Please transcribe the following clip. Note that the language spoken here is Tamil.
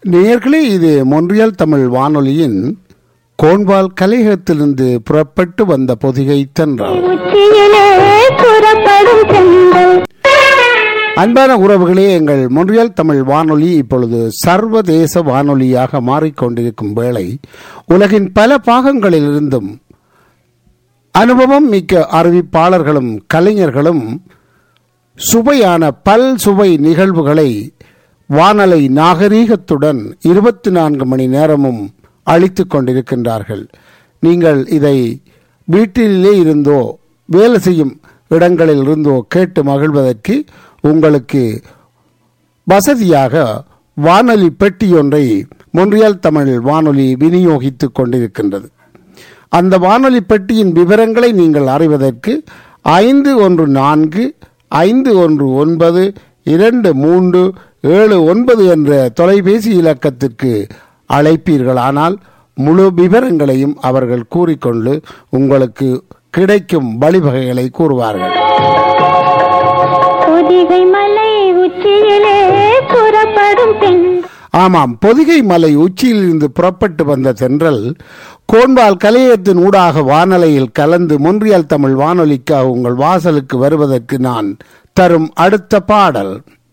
நேயர்களே இது மொன்றியல் தமிழ் வானொலியின் கோண்பால் கலையகத்திலிருந்து புறப்பட்டு வந்த பொதிகை தென்றால் உச்சியிலே புறப்படும் செங்கல் அன்பான உறவுகளே எங்கள் மொன்றியல் தமிழ் வானொலி இப்பொழுது சர்வதேச வானொலியாக மாறிக்கொண்டிருக்கும் வேளை உலகின் பல பாகங்களிலிருந்தும் அனுபவம் மிக்க அறிவிப்பாளர்களும் கலைஞர்களும் சுவையான பல் சுவை நிகழ்வுகளை வானலை நாகரீகத்துடன் இருபத்தி நான்கு மணி நேரமும் அளித்துக் கொண்டிருக்கின்றார்கள் நீங்கள் இதை வீட்டிலே இருந்தோ வேலை செய்யும் இடங்களில் இருந்தோ கேட்டு மகிழ்வதற்கு உங்களுக்கு வசதியாக வானொலி பெட்டியொன்றை மொன்றியல் தமிழ் வானொலி விநியோகித்துக் கொண்டிருக்கின்றது அந்த வானொலி பெட்டியின் விவரங்களை நீங்கள் அறிவதற்கு ஐந்து ஒன்று நான்கு ஐந்து ஒன்று ஒன்பது இரண்டு மூன்று ஏழு ஒன்பது என்ற தொலைபேசி இலக்கத்திற்கு அழைப்பீர்களானால் முழு விவரங்களையும் அவர்கள் கூறிக்கொண்டு உங்களுக்கு கிடைக்கும் வழிவகைகளை கூறுவார்கள் பொதிகை மலை உச்சியிலே புறப்படும் பெண் ஆமாம் பொதிகை மலை உச்சியிலிருந்து புறப்பட்டு வந்த தென்றல் கோண்பால் கலையத்தின் ஊடாக வானலையில் கலந்து மொன்றியல் தமிழ் வானொலிக்காக உங்கள் வாசலுக்கு வருவதற்கு நான் தரும் அடுத்த பாடல்